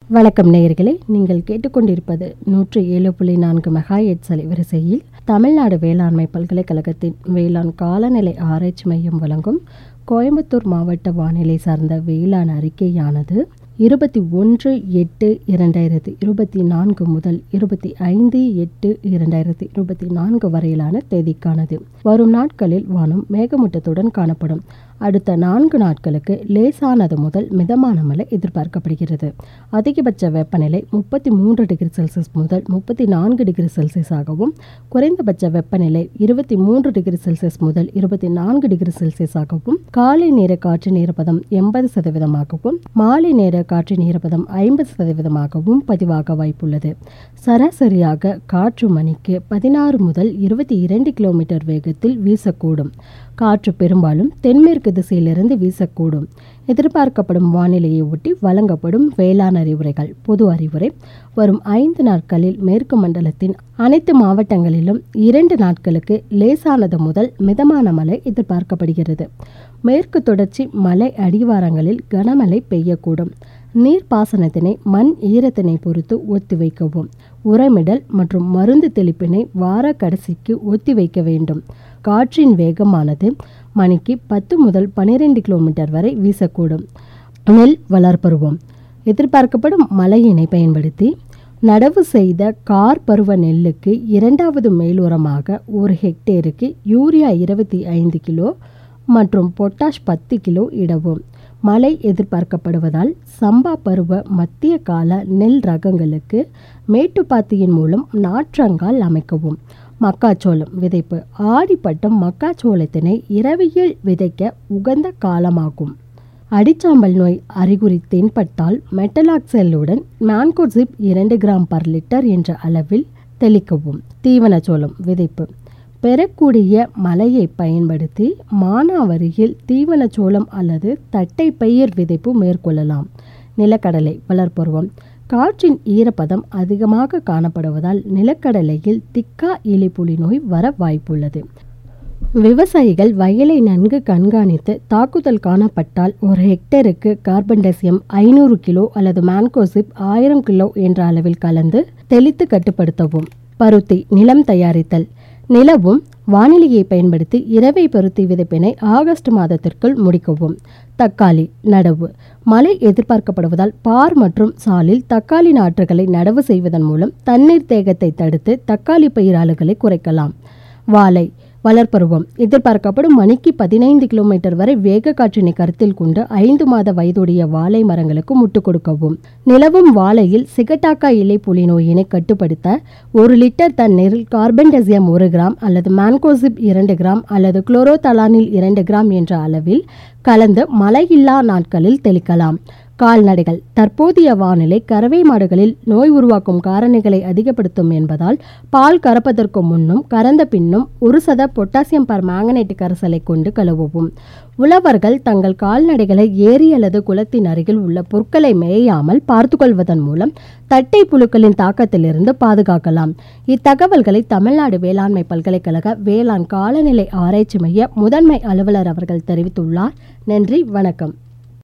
வணக்கம் நேயர்களே நீங்கள் கேட்டுக்கொண்டிருப்பது நூற்றி ஏழு புள்ளி நான்கு மெகா எட்ஸ் வரிசையில் தமிழ்நாடு வேளாண்மை பல்கலைக்கழகத்தின் வேளாண் காலநிலை ஆராய்ச்சி மையம் வழங்கும் கோயம்புத்தூர் மாவட்ட வானிலை சார்ந்த வேளாண் அறிக்கையானது இருபத்தி ஒன்று எட்டு இரண்டாயிரத்தி இருபத்தி நான்கு முதல் இருபத்தி ஐந்து எட்டு இரண்டாயிரத்தி இருபத்தி நான்கு வரையிலான தேதிக்கானது வரும் நாட்களில் வானம் மேகமூட்டத்துடன் காணப்படும் அடுத்த நான்கு நாட்களுக்கு லேசானது முதல் மிதமான மழை எதிர்பார்க்கப்படுகிறது அதிகபட்ச வெப்பநிலை முப்பத்தி மூன்று டிகிரி செல்சியஸ் முதல் முப்பத்தி நான்கு டிகிரி செல்சியஸாகவும் குறைந்தபட்ச வெப்பநிலை இருபத்தி மூன்று டிகிரி செல்சியஸ் முதல் இருபத்தி நான்கு டிகிரி செல்சியஸாகவும் காலை நேர காற்றின் ஈரப்பதம் எண்பது சதவீதமாகவும் மாலை நேர காற்றின் ஈரப்பதம் ஐம்பது சதவீதமாகவும் பதிவாக வாய்ப்புள்ளது சராசரியாக காற்று மணிக்கு பதினாறு முதல் இருபத்தி இரண்டு கிலோமீட்டர் வேகத்தில் வீசக்கூடும் காற்று பெரும்பாலும் தென்மேற்கு திசையிலிருந்து வீசக்கூடும் எதிர்பார்க்கப்படும் வானிலையை ஒட்டி வழங்கப்படும் வேளாண் அறிவுரைகள் பொது அறிவுரை வரும் ஐந்து நாட்களில் மேற்கு மண்டலத்தின் அனைத்து மாவட்டங்களிலும் இரண்டு நாட்களுக்கு லேசானது முதல் மிதமான மழை எதிர்பார்க்கப்படுகிறது மேற்கு தொடர்ச்சி மலை அடிவாரங்களில் கனமழை பெய்யக்கூடும் நீர்ப்பாசனத்தினை மண் ஈரத்தினை பொறுத்து ஒத்திவைக்கவும் உரமிடல் மற்றும் மருந்து தெளிப்பினை வார கடைசிக்கு ஒத்திவைக்க வேண்டும் காற்றின் வேகமானது மணிக்கு பத்து முதல் பனிரெண்டு கிலோமீட்டர் வரை வீசக்கூடும் நெல் வளர்ப்பருவம் எதிர்பார்க்கப்படும் மழையினை பயன்படுத்தி நடவு செய்த கார் பருவ நெல்லுக்கு இரண்டாவது மேலுரமாக ஒரு ஹெக்டேருக்கு யூரியா இருபத்தி ஐந்து கிலோ மற்றும் பொட்டாஷ் பத்து கிலோ இடவும் மழை எதிர்பார்க்கப்படுவதால் சம்பா பருவ மத்திய கால நெல் ரகங்களுக்கு மேட்டுப்பாத்தியின் மூலம் நாற்றங்கால் அமைக்கவும் மக்காச்சோளம் விதைப்பு ஆடிப்பட்டம் மக்காச்சோளத்தினை இரவியில் விதைக்க உகந்த காலமாகும் அடிச்சாம்பல் நோய் அறிகுறி தென்பட்டால் மெட்டலாக்செல்லுடன் மேன்கோசிப் இரண்டு கிராம் பர் லிட்டர் என்ற அளவில் தெளிக்கவும் தீவனச்சோளம் விதைப்பு பெறக்கூடிய மழையை பயன்படுத்தி மானாவரியில் தீவனச்சோளம் அல்லது தட்டை பயிர் விதைப்பு மேற்கொள்ளலாம் நிலக்கடலை வளர்ப்பருவம் காற்றின் ஈரப்பதம் அதிகமாக காணப்படுவதால் நிலக்கடலையில் திக்கா இலைப்புலி நோய் வர வாய்ப்புள்ளது விவசாயிகள் வயலை நன்கு கண்காணித்து தாக்குதல் காணப்பட்டால் ஒரு ஹெக்டேருக்கு கார்பன் டெசியம் ஐநூறு கிலோ அல்லது மேன்கோசிப் ஆயிரம் கிலோ என்ற அளவில் கலந்து தெளித்து கட்டுப்படுத்தவும் பருத்தி நிலம் தயாரித்தல் நிலவும் வானிலையை பயன்படுத்தி இரவை பருத்தி விதைப்பினை ஆகஸ்ட் மாதத்திற்குள் முடிக்கவும் தக்காளி நடவு மழை எதிர்பார்க்கப்படுவதால் பார் மற்றும் சாலில் தக்காளி நாற்றுகளை நடவு செய்வதன் மூலம் தண்ணீர் தேகத்தை தடுத்து தக்காளி பயிராளுகளை குறைக்கலாம் வாழை வளர்ப்பருவம் எதிர்பார்க்கப்படும் மணிக்கு பதினைந்து கிலோமீட்டர் வரை வேக காற்றினை கருத்தில் கொண்டு ஐந்து மாத வயதுடைய வாழை மரங்களுக்கு முட்டு கொடுக்கவும் நிலவும் வாழையில் சிகட்டாக்கா இலை புலி நோயினை கட்டுப்படுத்த ஒரு லிட்டர் தண்ணீரில் கார்பன் டெசியம் ஒரு கிராம் அல்லது மேன்கோசிப் இரண்டு கிராம் அல்லது குளோரோதலானில் இரண்டு கிராம் என்ற அளவில் கலந்து மழையில்லா நாட்களில் தெளிக்கலாம் கால்நடைகள் தற்போதைய வானிலை கறவை மாடுகளில் நோய் உருவாக்கும் காரணிகளை அதிகப்படுத்தும் என்பதால் பால் கறப்பதற்கு முன்னும் கறந்த பின்னும் ஒரு சத பொட்டாசியம் பர் மேங்கனேட் கரைசலை கொண்டு கழுவவும் உழவர்கள் தங்கள் கால்நடைகளை ஏரி அல்லது குளத்தின் அருகில் உள்ள பொருட்களை மேயாமல் பார்த்துக்கொள்வதன் மூலம் தட்டை புழுக்களின் தாக்கத்திலிருந்து பாதுகாக்கலாம் இத்தகவல்களை தமிழ்நாடு வேளாண்மை பல்கலைக்கழக வேளாண் காலநிலை ஆராய்ச்சி மைய முதன்மை அலுவலர் அவர்கள் தெரிவித்துள்ளார் நன்றி வணக்கம்